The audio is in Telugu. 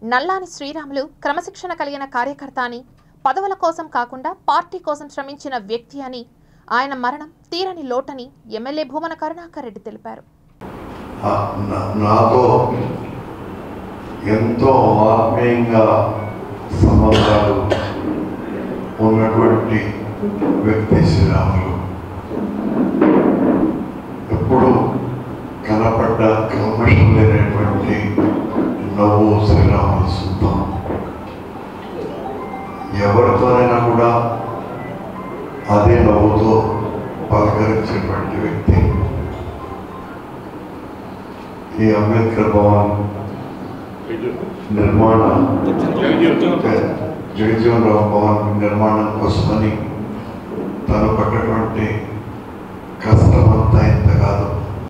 నల్లాని శ్రీరాములు క్రమశిక్షణ కలిగిన కార్యకర్త అని పదవుల కోసం కాకుండా పార్టీ కోసం శ్రమించిన వ్యక్తి అని ఆయన మరణం తీరని లోటని ఎమ్మెల్యే భూమన కరుణాకర్ రెడ్డి తెలిపారు ఆ, నా- నాతో ఎంతో ఆత్మీయంగా సంబంధాలు ఉన్నటువంటి వ్యక్తి శ్రీరాములు ఎప్పుడు కనపడ్డ కల్మషం లేనటువంటి నవ్వు శ్రీరాములు సొంతం ఎవరితోనైనా కూడా అదే నవ్వుతో పలకరించేటువంటి వ్యక్తి ఈ అంబేద్కర్ భవన్ నిర్మాణ జగజీవన్ రావు భవన్ నిర్మాణం కోసమని తను పడ్డటువంటి